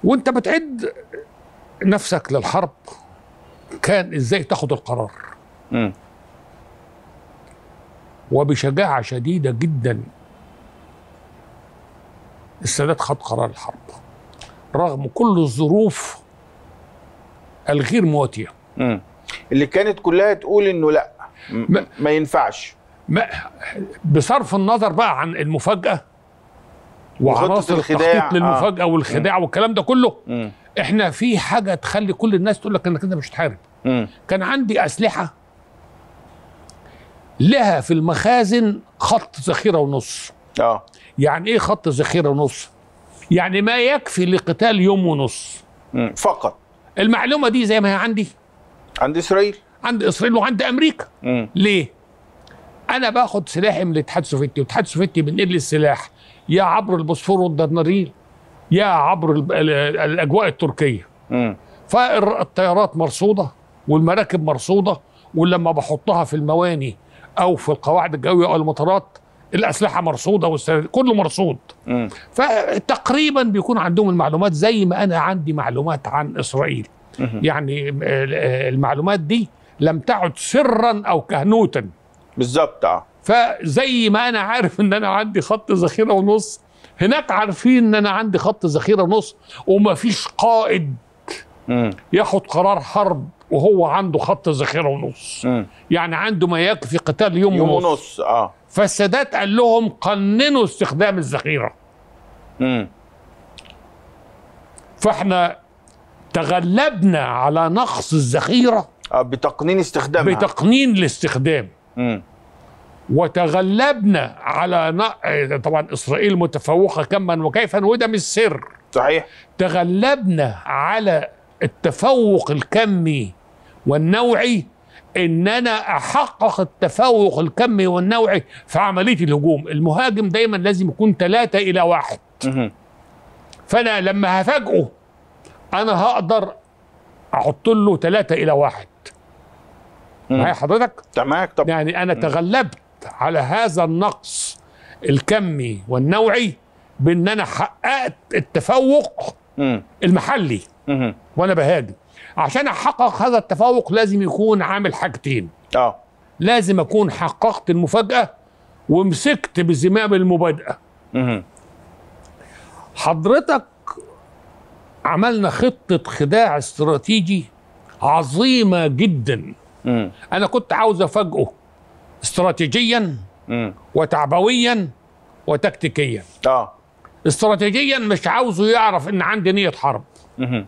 وانت بتعد نفسك للحرب كان ازاي تاخد القرار مم. وبشجاعة شديدة جدا السادات خد قرار الحرب رغم كل الظروف الغير مواتية مم. اللي كانت كلها تقول انه لا م- ما- ما ينفعش ما بصرف النظر بقى عن المفاجأة وخطة وعناصر الخداع، التخطيط للمفاجأة والخداع والكلام ده كله مم. احنا في حاجة تخلي كل الناس تقول لك انك انت مش هتحارب مم. كان عندي أسلحة لها في المخازن خط ذخيرة ونص اه يعني ايه خط ذخيرة ونص يعني ما يكفي لقتال يوم ونص مم. فقط المعلومة دي زي ما هي عندي عند اسرائيل عند إسرائيل وعند أمريكا مم. ليه؟ أنا باخد سلاحي من الاتحاد السوفيتي، والاتحاد السوفيتي بينقل لي السلاح يا عبر البوسفور والدرناريل يا عبر ال- ال- الأجواء التركية. مم. فالطيارات مرصودة والمراكب مرصودة ولما بحطها في المواني أو في القواعد الجوية أو المطارات الأسلحة مرصودة والسل- كله مرصود. مم. فتقريبا بيكون عندهم المعلومات زي ما أنا عندي معلومات عن إسرائيل. مهم. يعني ال- المعلومات دي لم تعد سرا أو كهنوتا. بالظبط اه فزي ما انا عارف ان انا عندي خط ذخيره ونص هناك عارفين ان انا عندي خط ذخيره ونص ومفيش قائد مم. ياخد قرار حرب وهو عنده خط ذخيره ونص مم. يعني عنده ما يكفي قتال يوم, يوم ونص. ونص اه فالسادات قال لهم قننوا استخدام الذخيره مم. فاحنا تغلبنا على نقص الذخيره اه بتقنين استخدامها بتقنين الاستخدام مم. وتغلبنا على ن... طبعا اسرائيل متفوقه كما وكيفا وده مش سر صحيح تغلبنا على التفوق الكمي والنوعي ان انا احقق التفوق الكمي والنوعي في عمليه الهجوم المهاجم دايما لازم يكون ثلاثة الى واحد مهم. فانا لما هفاجئه انا هقدر احط له ثلاثة الى واحد مم. معايا حضرتك تمام طب يعني انا تغلبت على هذا النقص الكمي والنوعي بان انا حققت التفوق مم. المحلي مهم. وانا بهاجم عشان احقق هذا التفوق لازم يكون عامل حاجتين اه لازم اكون حققت المفاجاه ومسكت بزمام المبادئه مهم. حضرتك عملنا خطه خداع استراتيجي عظيمه جدا مم. انا كنت عاوز افاجئه استراتيجيا مم. وتعبويا وتكتيكيا اه استراتيجيا مش عاوزه يعرف ان عندي نيه حرب مهم.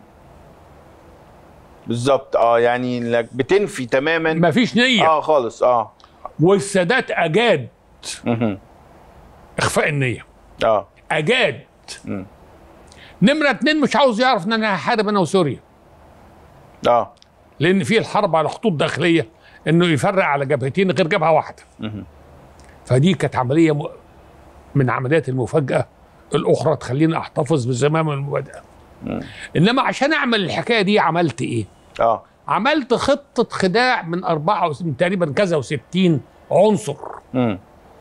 بالظبط اه يعني انك بتنفي تماما مفيش نيه اه خالص اه والسادات اجاد مهم. اخفاء النيه اه اجاد مم. نمره اتنين مش عاوز يعرف ان انا هحارب انا وسوريا اه لان في الحرب على خطوط داخليه انه يفرق على جبهتين غير جبهه واحده مهم. فدي كانت عمليه م- من عمليات المفاجاه الاخرى تخليني احتفظ بزمام المبادئه مم. انما عشان اعمل الحكايه دي عملت ايه اه عملت خطه خداع من أربعة وس- من تقريبا كذا وستين عنصر مم.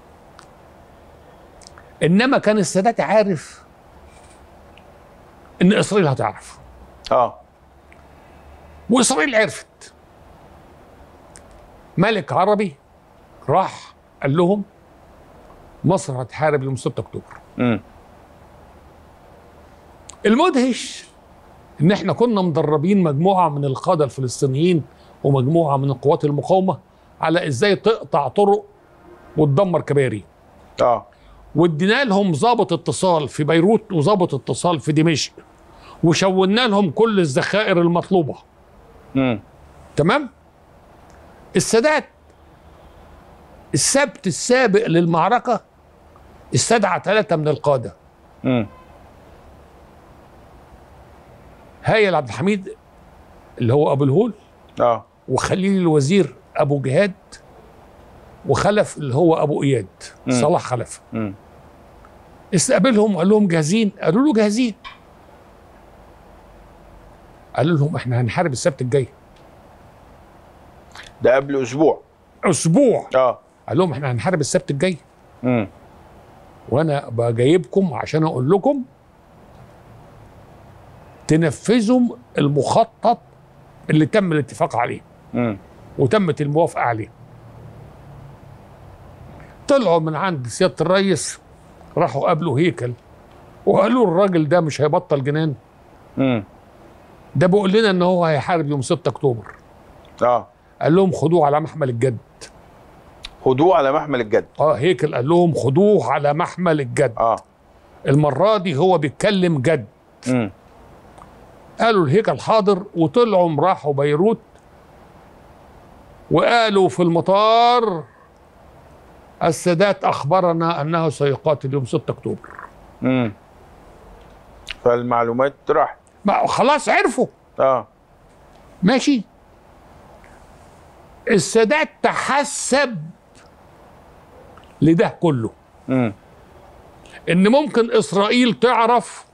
انما كان السادات عارف ان اسرائيل هتعرف اه واسرائيل عرفت ملك عربي راح قال لهم مصر هتحارب يوم 6 اكتوبر مم. المدهش ان احنا كنا مدربين مجموعه من القاده الفلسطينيين ومجموعه من القوات المقاومه على ازاي تقطع طرق وتدمر كباري اه وادينا لهم ضابط اتصال في بيروت وضابط اتصال في دمشق وشونا لهم كل الذخائر المطلوبه مم. تمام السادات السبت السابق للمعركه استدعى ثلاثه من القاده مم. هايل عبد الحميد اللي هو ابو الهول اه وخليل الوزير ابو جهاد وخلف اللي هو ابو اياد مم. صلاح خلف مم. استقبلهم وقال لهم جاهزين قالوا له جاهزين قالوا لهم احنا هنحارب السبت الجاي ده قبل اسبوع اسبوع اه قال لهم احنا هنحارب السبت الجاي مم. وانا بجايبكم عشان اقول لكم تنفذوا المخطط اللي تم الاتفاق عليه مم. وتمت الموافقه عليه طلعوا من عند سياده الرئيس راحوا قابلوا هيكل وقالوا الراجل ده مش هيبطل جنان مم. ده بيقول لنا ان هو هيحارب يوم 6 اكتوبر اه قال لهم خدوه على محمل الجد هدوء على محمل الجد اه هيكل قال لهم خدوه على محمل الجد اه المره دي هو بيتكلم جد مم. قالوا الهيكل حاضر وطلعوا راحوا بيروت وقالوا في المطار السادات اخبرنا انه سيقاتل يوم 6 اكتوبر مم. فالمعلومات راحت ما خلاص عرفوا اه ماشي السادات تحسب لده كله مم. ان ممكن اسرائيل تعرف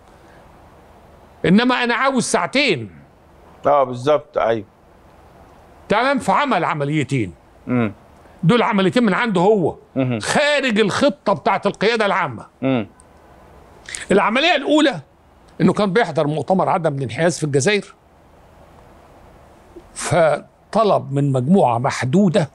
انما انا عاوز ساعتين اه بالظبط ايوه تمام فعمل عمليتين مم. دول عمليتين من عنده هو مم. خارج الخطه بتاعت القياده العامه مم. العمليه الاولى انه كان بيحضر مؤتمر عدم الانحياز في الجزائر فطلب من مجموعه محدوده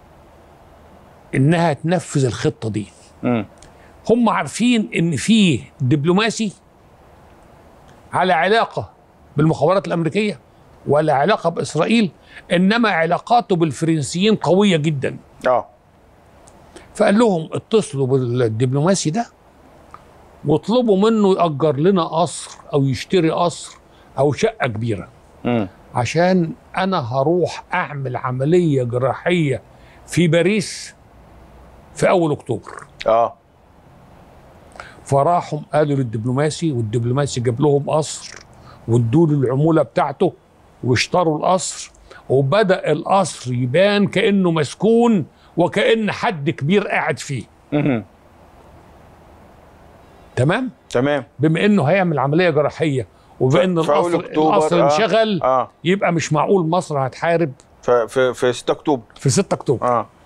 انها تنفذ الخطه دي مم. هم عارفين ان في دبلوماسي على علاقه بالمخابرات الامريكيه ولا علاقه باسرائيل انما علاقاته بالفرنسيين قويه جدا اه فقال لهم اتصلوا بالدبلوماسي ده واطلبوا منه يأجر لنا قصر او يشتري قصر او شقه كبيره مم. عشان انا هروح اعمل عمليه جراحيه في باريس في اول اكتوبر اه فراحوا قالوا للدبلوماسي والدبلوماسي جاب لهم قصر وادوا له العموله بتاعته واشتروا القصر وبدا القصر يبان كانه مسكون وكان حد كبير قاعد فيه مم. تمام تمام بما انه هيعمل عمليه جراحيه وبان في أول القصر أكتوبر، القصر آه. انشغل اه يبقى مش معقول مصر هتحارب ف- في في 6 اكتوبر في 6 اكتوبر اه